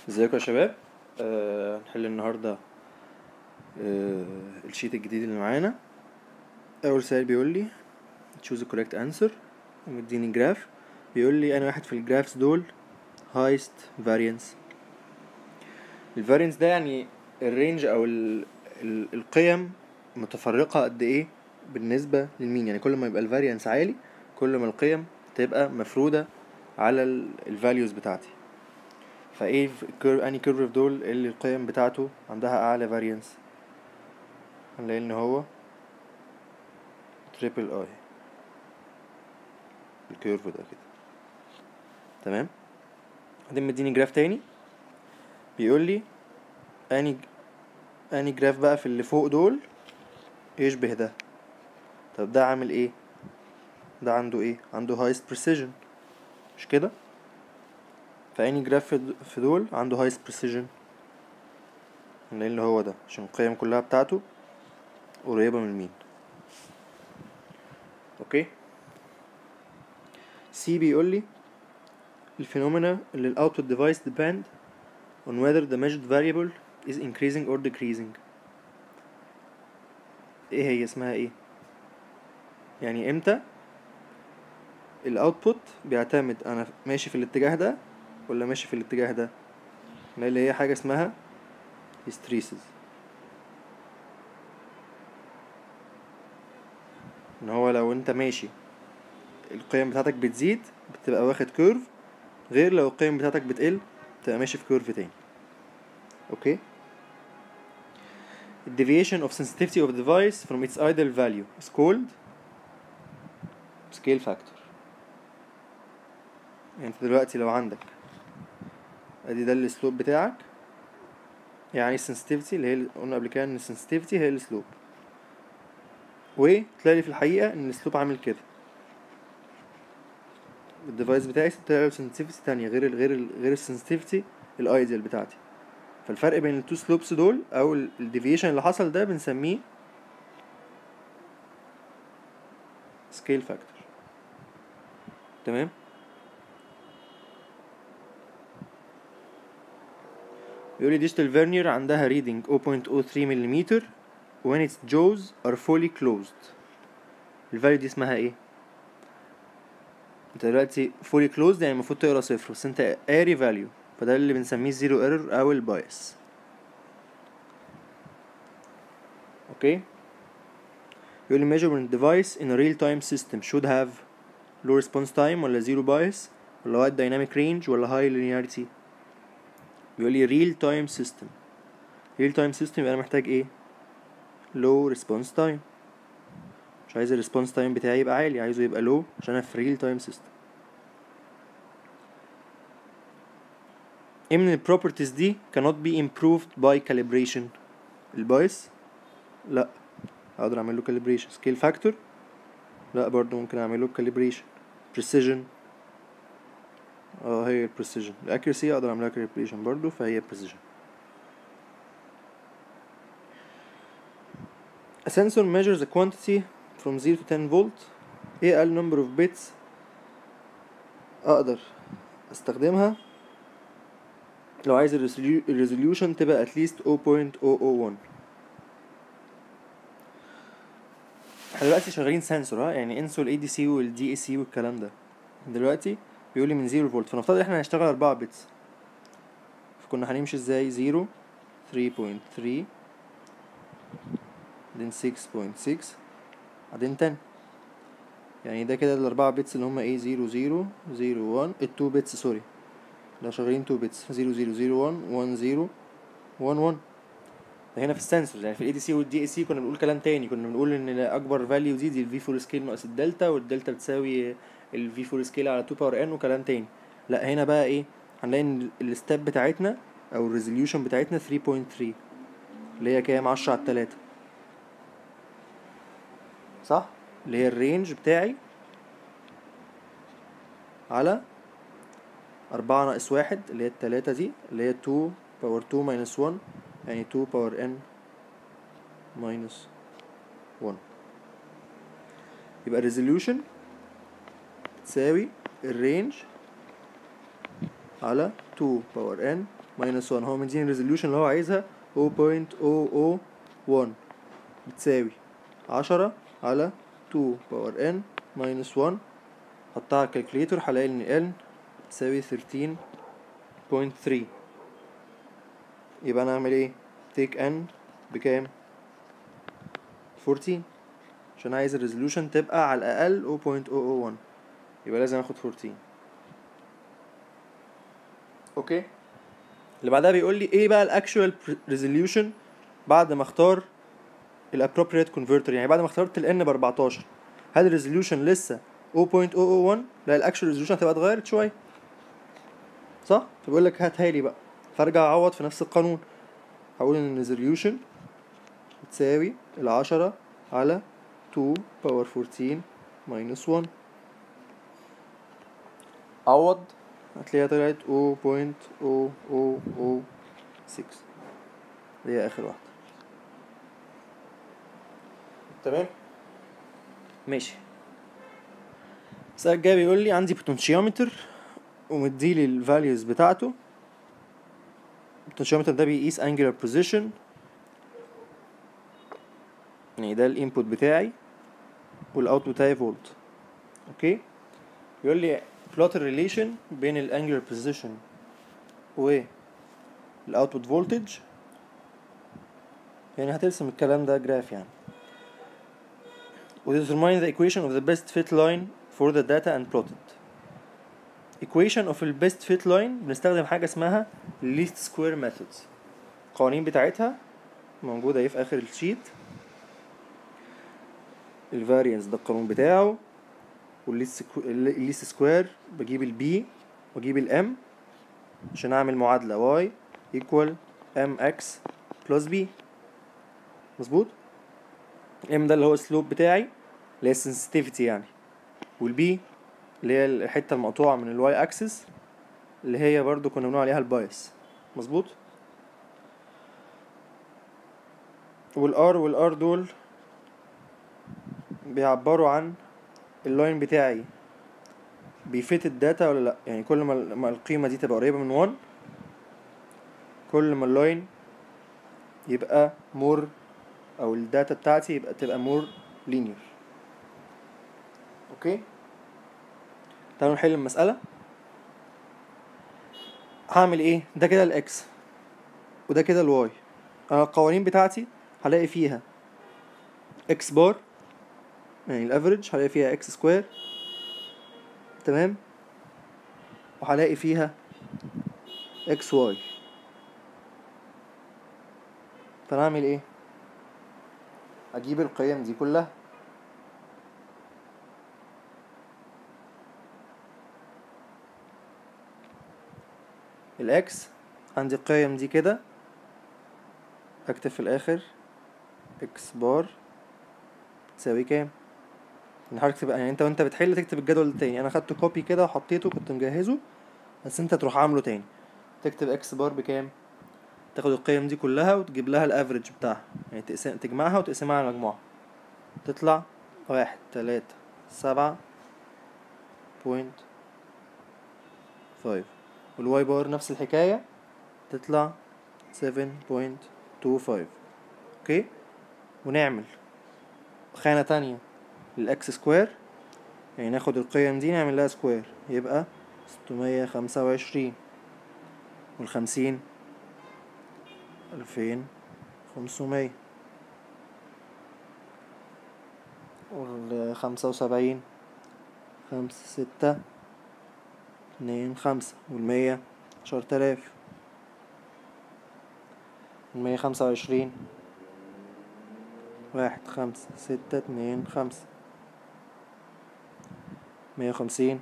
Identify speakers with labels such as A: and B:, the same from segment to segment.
A: ازيكم يا شباب آه، هنحل النهارده آه، الشيت الجديد اللي معانا اول سؤال بيقول لي choose the correct answer ومديني جراف بيقول لي انا واحد في الجرافس دول highest variance الفارينس ده يعني الرينج او ال ال القيم متفرقة قد ايه بالنسبة للمين يعني كل ما يبقى الفاريانس عالي كل ما القيم تبقى مفرودة على الفاليوز بتاعتي فايه في الكير- اني كيرف في دول اللي القيم بتاعته عندها اعلى فاريانس هنلاقي ان هو تريبل اي الكيرف ده كده تمام بعدين مديني جراف تاني بيقول لي اني اني جراف بقى في اللي فوق دول يشبه ده طب ده عامل ايه ده عنده ايه عنده هايست بريسيجن مش كده فأني جراف في د- في دول عنده هايست بريسيجن هنلاقي اللي هو ده عشان القيم كلها بتاعته قريبة من المين اوكي سي بيقول لي الفينومينا اللي الاوتبوت device depend on whether the measured variable is increasing or decreasing ايه هي اسمها ايه يعني امتى الاوتبوت بيعتمد انا ماشي في الاتجاه ده ولا ماشي في الاتجاه ده ما اللي هي حاجة اسمها hysteresis ان هو لو انت ماشي القيم بتاعتك بتزيد بتبقى واخد كيرف غير لو القيم بتاعتك بتقل بتبقى ماشي في كيرف تاني اوكي The deviation of sensitivity of the device from its ideal value is called scale factor يعني انت دلوقتي لو عندك ادي ده السلوب بتاعك يعني السنسيتيفيتي اللي هي اللي قلنا قبل كده ان السنسيتيفيتي هي السلوب وتلاقي لي في الحقيقة ان السلوب عامل كده الديفايس بتاعي طلع له سنسيتيفيتي تانية غير ال غير ال غير السنسيتيفيتي الايديال بتاعتي فالفرق بين التو سلوبس دول او الديفيشن اللي حصل ده بنسميه سكيل فاكتور تمام يقول لي ديجيتال فيرنير عندها reading 0.03 ملم when its jaws are fully closed الفاليو دي اسمها ايه انت دلوقتي fully closed يعني المفروض تقرا صفر بس انت قاري value فده اللي بنسميه zero error او البايس اوكي يقول لي measurement device in a real time system should have low response time ولا zero bias ولا wide dynamic range ولا high linearity بيقول لي real time system real time system يبقى انا محتاج ايه low response time مش عايز الريسبونس تايم بتاعي يبقى عالي عايزه يبقى low عشان انا في real time system ايه من البروبرتيز دي cannot be improved by calibration البايس لا اقدر اعمل له calibration scale factor لا برضو ممكن اعمل له calibration precision اه هي البريسيجن الاكيرسي اقدر اعملها كاليبريشن برضو فهي precision A sensor measures a quantity from 0 to 10 volt ايه اقل number of bits اقدر استخدمها لو عايز الريزوليوشن تبقى at least 0.001 احنا دلوقتي شغالين سنسور ها يعني انسوا الاي دي سي والدي اي سي والكلام ده دلوقتي بيقول لي من 0 فولت فنفترض احنا هنشتغل 4 بتس فكنا هنمشي ازاي 0 3.3 بعدين 6.6 بعدين 10 يعني ده كده الأربعة بيتس اللي هما ايه 0 0 0 1 التو بيتس سوري لو شغالين 2 بيتس 0 0 0 1 1 0 1 1 ده هنا في السنسورز يعني في الاي دي سي والدي اي سي كنا بنقول كلام تاني كنا بنقول ان اكبر فاليو دي دي الفي فور سكيل ناقص الدلتا والدلتا بتساوي الفي فور سكيل على 2 باور ان وكلام تاني لا هنا بقى ايه هنلاقي ان الستاب بتاعتنا او الريزوليوشن بتاعتنا 3.3 اللي هي كام 10 على 3 صح اللي هي الرينج بتاعي على أربعة ناقص واحد اللي هي التلاتة دي اللي هي 2 باور 2 ماينس 1 يعني 2 باور ان ماينس 1 يبقى الريزوليوشن تساوي الرينج على 2 باور n ماينس 1 هو مديني الريزوليوشن اللي هو عايزها 0.001 بتساوي عشرة على 2 باور n ماينس 1 حطها على الكالكوليتور هلاقي ان n تساوي 13.3 يبقى انا اعمل ايه take n بكام 14 عشان عايز الريزوليوشن تبقى على الاقل 0.001 يبقى لازم اخد 14 اوكي اللي بعدها بيقول لي ايه بقى الاكشوال ريزوليوشن بعد ما اختار الابروبريت كونفرتر يعني بعد ما اخترت ال n ب 14 هل الريزوليوشن لسه 0.001 لا الاكشوال ريزوليوشن هتبقى اتغيرت شويه صح فبيقول لك هاتها لي بقى فارجع اعوض في نفس القانون هقول ان الريزوليوشن بتساوي العشرة على 2 باور 14 ماينس 1 عوض هتلاقيها طلعت 0.0006 دي هي اخر واحدة تمام ماشي السؤال الجاي بيقول لي عندي بوتنشيومتر ومديلي الفاليوز بتاعته البوتنشيومتر ده بيقيس انجلر بوزيشن يعني ده الانبوت بتاعي والاوتبوت بتاعي فولت اوكي بيقول لي plot الريليشن بين الانجلر بوزيشن والاوتبوت فولتج يعني هترسم الكلام ده جراف يعني وdetermine the equation of the best fit line for the data and plotted equation of the best fit line بنستخدم حاجة اسمها least square methods القوانين بتاعتها موجودة اهي في آخر الشيت الفاريانس ده القانون بتاعه والليست سكوير بجيب البي واجيب الام عشان اعمل معادلة y equal mx plus b مظبوط ام ده اللي هو السلوب بتاعي اللي هي السنسيتيفيتي يعني والبي اللي هي الحتة المقطوعة من الواي اكسس اللي هي برضو كنا بنقول عليها البايس مظبوط والار والار دول بيعبروا عن اللاين بتاعي بيفيت الداتا ولا لا يعني كل ما ما القيمة دي تبقى قريبة من 1 كل ما اللاين يبقى مور او الداتا بتاعتي يبقى تبقى مور لينير اوكي تعالوا نحل المسألة هعمل ايه ده كده الاكس وده كده الواي انا القوانين بتاعتي هلاقي فيها اكس بار يعني الافريج هلاقي فيها اكس سكوير تمام وهلاقي فيها اكس واي فنعمل ايه اجيب القيم دي كلها الاكس عندي القيم دي كده اكتب في الاخر اكس بار تساوي كام يعني حضرتك تبقى يعني انت وانت بتحل تكتب الجدول ده تاني انا خدت كوبي كده وحطيته كنت مجهزه بس انت تروح عامله تاني تكتب اكس بار بكام تاخد القيم دي كلها وتجيب لها الافريج بتاعها يعني تقسم تجمعها وتقسمها على مجموعها تطلع واحد تلاتة سبعة بوينت فايف والواي بار نفس الحكاية تطلع سفن بوينت تو فايف اوكي ونعمل خانة تانية للإكس سكوير يعني ناخد القيم دي نعمل لها سكوير يبقى ستمية خمسة وعشرين والخمسين ألفين خمسمية والخمسة وسبعين خمسة ستة اتنين خمسة والمية عشرة آلاف المية خمسة وعشرين واحد خمسة ستة اتنين خمسة مية وخمسين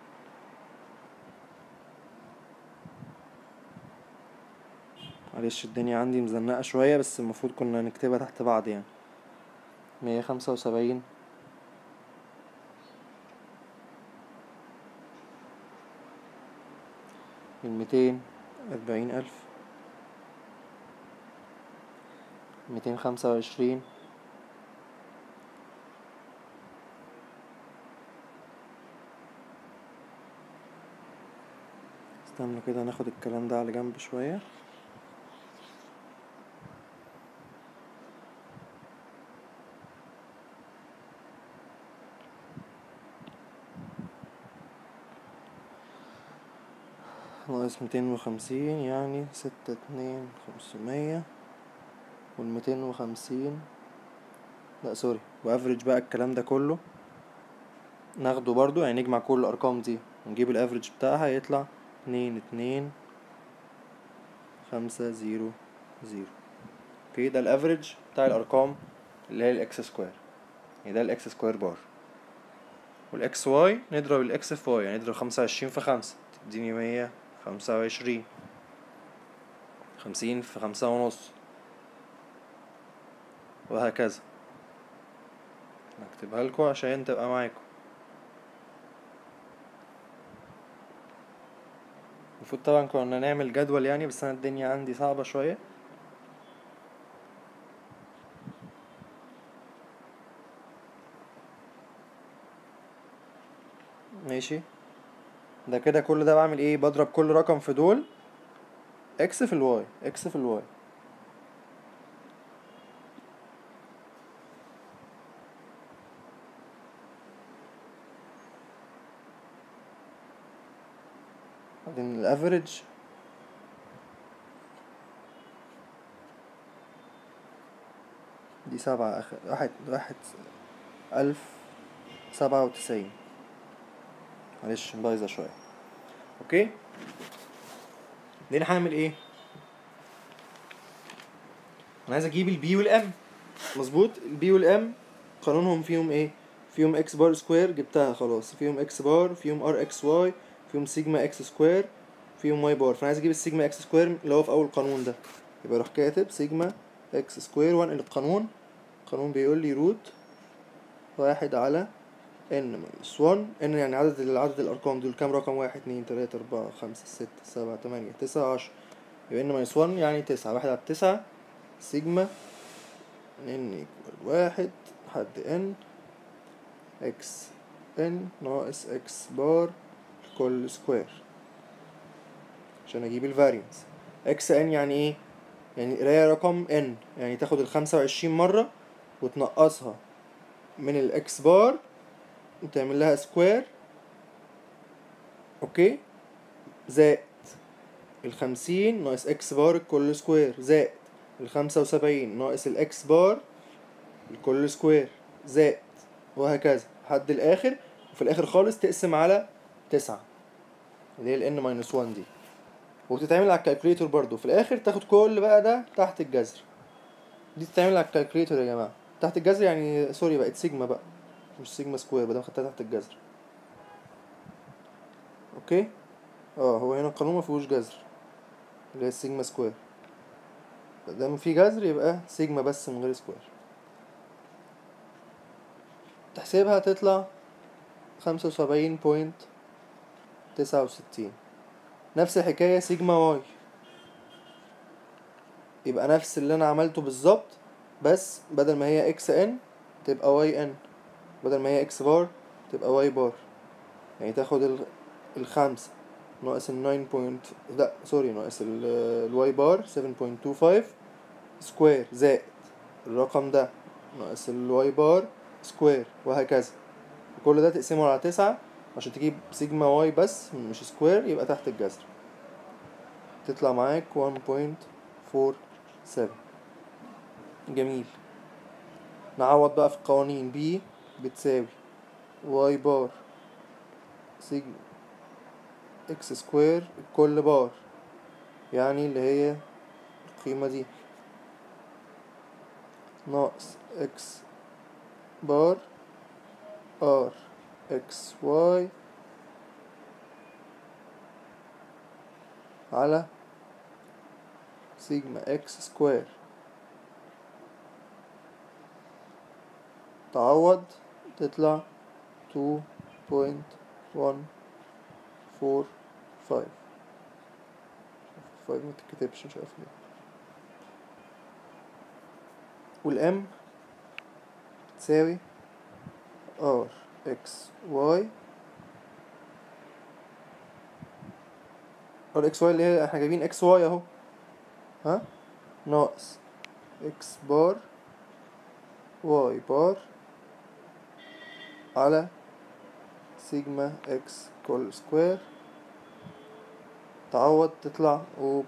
A: معلش الدنيا عندي مزنقة شوية بس المفروض كنا نكتبها تحت بعض يعني مية خمسة وسبعين الميتين أربعين ألف ميتين خمسة وعشرين استنى كده ناخد الكلام ده على جنب شوية ناقص ميتين وخمسين يعني ستة اتنين خمسمية والميتين وخمسين لا سوري وافريج بقى الكلام ده كله ناخده برضو يعني نجمع كل الأرقام دي ونجيب الافريج بتاعها يطلع اتنين اتنين خمسة زيرو زيرو اوكي ده الافريج بتاع الأرقام اللي هي الإكس سكوير يعني ده الإكس سكوير بار والإكس واي نضرب الإكس في واي يعني نضرب خمسة وعشرين في خمسة تديني مية خمسة وعشرين خمسين في خمسة ونص وهكذا هكتبها لكم عشان تبقى معاكم المفروض طبعا كنا نعمل جدول يعني بس انا الدنيا عندي صعبة شوية ماشي ده كده كل ده بعمل ايه بضرب كل رقم في دول اكس في الواي اكس في الواي بعدين الافريج دي سبعة أخ... واحد واحد ألف سبعة وتسعين معلش بايظة شوية أوكي بعدين هعمل إيه؟ أنا عايز أجيب البي والإم مظبوط البي والإم قانونهم فيهم إيه؟ فيهم إكس بار سكوير جبتها خلاص فيهم إكس بار فيهم ار إكس واي فيهم سيجما إكس سكوير فيهم واي بار فأنا عايز أجيب السيجما إكس سكوير اللي هو في أول قانون ده يبقى أروح كاتب سيجما إكس سكوير وأنقل القانون القانون بيقول لي روت واحد على ان ماينس 1 ان يعني عدد عدد الارقام دول كام رقم واحد اتنين تلاتة اربعة خمسة ستة سبعة تمانية تسعة عشرة يبقى ان ماينس 1 يعني تسعة واحد على التسعة سيجما ان يكوال واحد لحد ان اكس ان ناقص اكس بار كل سكوير عشان اجيب الفارينس اكس ان يعني ايه يعني قراية رقم ان يعني تاخد الخمسة وعشرين مرة وتنقصها من الاكس بار وتعمل لها سكوير اوكي زائد الخمسين ناقص اكس بار الكل سكوير زائد الخمسة وسبعين ناقص الاكس بار الكل سكوير زائد وهكذا لحد الاخر وفي الاخر خالص تقسم على تسعة اللي هي ال n ماينس 1 دي وبتتعمل على الكالكوليتور برضو في الاخر تاخد كل بقى ده تحت الجذر دي تتعمل على الكالكوليتور يا جماعة تحت الجذر يعني سوري بقت سيجما بقى مش سيجما سكوير بدل خدتها تحت الجذر اوكي اه هو هنا القانون ما فيهوش جذر اللي هي السيجما سكوير دام في جذر يبقى سيجما بس من غير سكوير تحسبها تطلع خمسة وسبعين بوينت تسعة وستين نفس الحكاية سيجما واي يبقى نفس اللي انا عملته بالظبط بس بدل ما هي اكس ان تبقى واي ان بدل ما هي اكس بار تبقى واي بار يعني تاخد ال- الخمسة ناقص الناين بوينت لا سوري ناقص الواي بار سفن بوينت تو فايف سكوير زائد الرقم ده ناقص الواي بار سكوير وهكذا كل ده تقسمه على تسعة عشان تجيب سيجما واي بس مش سكوير يبقى تحت الجذر تطلع معاك 1.47 جميل نعوض بقى في القوانين بي بتساوي واي بار سيجما اكس سكوير كل بار يعني اللي هي القيمة دي ناقص اكس بار ار اكس واي على سيجما اكس سكوير تعوض تطلع تو بوينت ون فور فايف فايف ما تتكتبش مش عارف ليه والام تساوي ار اكس واي ار اكس واي اللي هي احنا جايبين اكس واي اهو ها ناقص اكس بار واي بار على سيجما اكس كل سكوير تعوض تطلع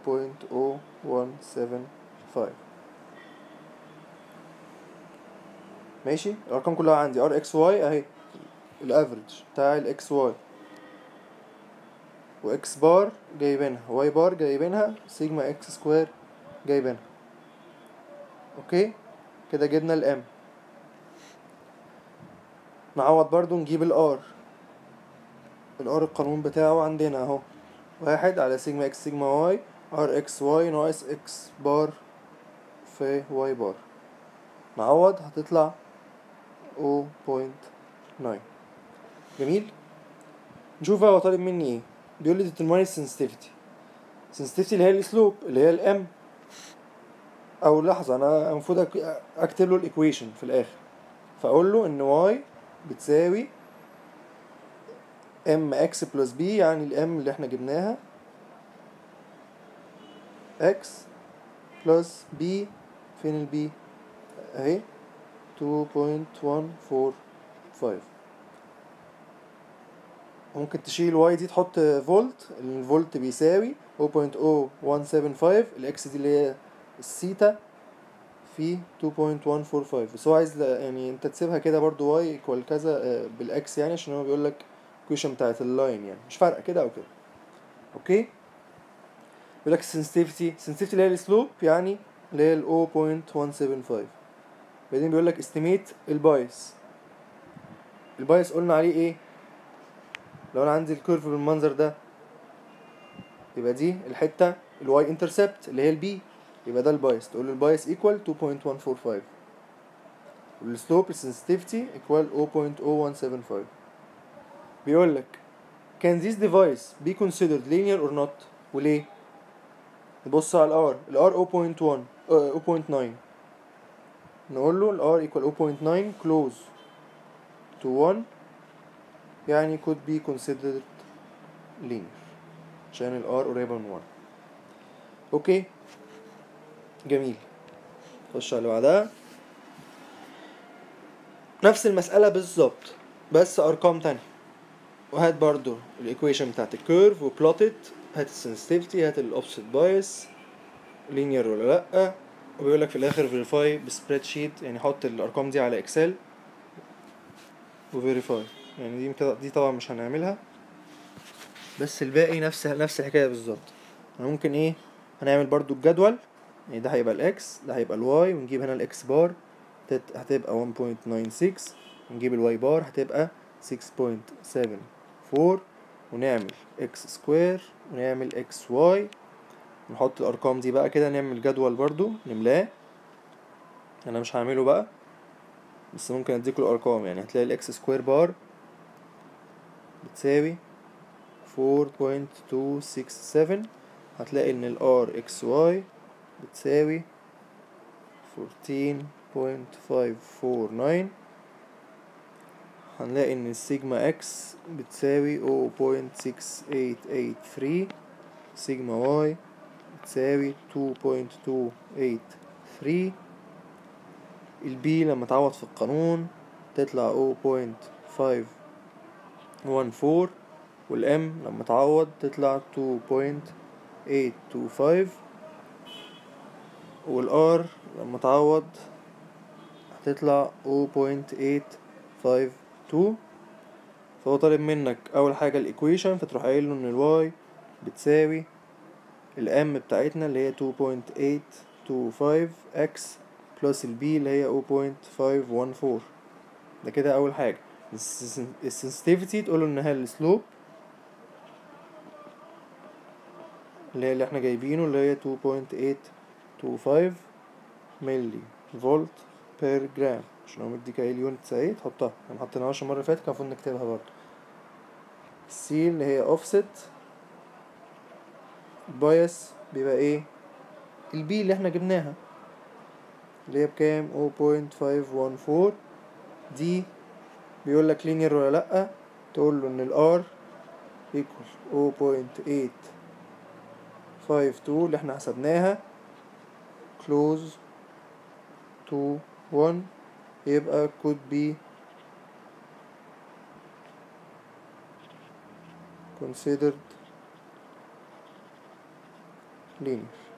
A: 0.0175 ماشي الارقام كلها عندي ار اكس واي اهي الافريج بتاع الاكس واي واكس بار جايبينها واي بار جايبينها سيجما اكس سكوير جايبينها اوكي كده جبنا الام نعوض برضو نجيب الار الار القانون بتاعه عندنا اهو واحد على سيجما اكس سيجما واي ار اكس واي ناقص اكس بار في واي بار نعوض هتطلع 0.9 جميل نشوف بقى هو طالب مني ايه بيقول لي determine sensitivity sensitivity اللي هي الاسلوب اللي هي الام او لحظة انا المفروض أك- اكتب له الايكويشن في الاخر فاقول له ان y بتساوي ام اكس بلس بي يعني الام اللي احنا جبناها اكس بلس بي فين البي اهي 2.145 ممكن تشيل واي دي تحط فولت الفولت بيساوي 0.0175 الاكس دي اللي هي السيتا في 2.145 بس هو عايز ل- يعني انت تسيبها كده برضو واي ايكوال كذا آه، بالاكس يعني عشان هو بيقول لك الكويشن بتاعت اللاين يعني مش فارقه كده او كده اوكي بيقول لك السنسيتيفيتي السنسيتيفيتي اللي هي السلوب يعني اللي هي ال 0.175 بعدين بيقول لك استيميت البايس البايس قلنا عليه ايه لو انا عندي الكيرف بالمنظر ده يبقى دي الحته الواي انترسبت اللي هي البي يبقى ده البايس تقول له البايس ايكوال 2.145 والسلوب السنسيتيفيتي ايكوال 0.0175 بيقول لك can this device be considered linear or not وليه نبص على الار الار 0.1 آه، 0.9 نقول له الار equal 0.9 close to 1 يعني could be considered linear عشان الار قريبة من 1 اوكي جميل خش على اللي بعدها نفس المسألة بالظبط بس أرقام تانية وهات برضو الإيكويشن بتاعت الكيرف وبلوتت هات السنسيتيفيتي هات الأوفست بايس لينير ولا لأ وبيقول لك في الآخر فيريفاي بسبريد شيت يعني حط الأرقام دي على إكسل وفيريفاي يعني دي كده دي طبعا مش هنعملها بس الباقي نفس نفس الحكاية بالظبط أنا ممكن إيه هنعمل برضو الجدول يعني ده هيبقى الإكس ده هيبقى الواي ونجيب هنا الإكس بار تت- هتبقى 1.96 ونجيب الواي بار هتبقى 6.74 ونعمل اكس سكوير ونعمل اكس واي نحط الارقام دي بقى كده نعمل جدول برضو نملاه انا مش هعمله بقى بس ممكن اديكوا الارقام يعني هتلاقي الاكس سكوير بار بتساوي 4.267 هتلاقي ان الار اكس واي بتساوي 14.549 هنلاقي ان السيجما اكس بتساوي 0.6883 سيجما واي بتساوي 2.283 البي لما تعوض في القانون تطلع 0.514 والام لما تعوض تطلع 2.825 والار لما تعوض هتطلع 0.852 فهو طالب منك اول حاجه الايكويشن فتروح قايل له ان الواي بتساوي الام بتاعتنا اللي هي 2.825 اكس بلس البي اللي هي 0.514 ده كده اول حاجه السنسيتيفيتي تقول له ان هي السلوب اللي هي اللي احنا جايبينه اللي هي 2.825 ملي فولت بير جرام عشان هو مديك ايه اليونتس اهي تحطها احنا محطيناهاش المره اللي فاتت كان المفروض نكتبها برضه السي اللي هي اوفست البايس بيبقى ايه البي اللي احنا جبناها اللي هي بكام 0.514 دي بيقول لك لينير ولا لأ تقول له ان الار equal 5 2 اللي احنا حسبناها close to 1 يبقى could be considered linear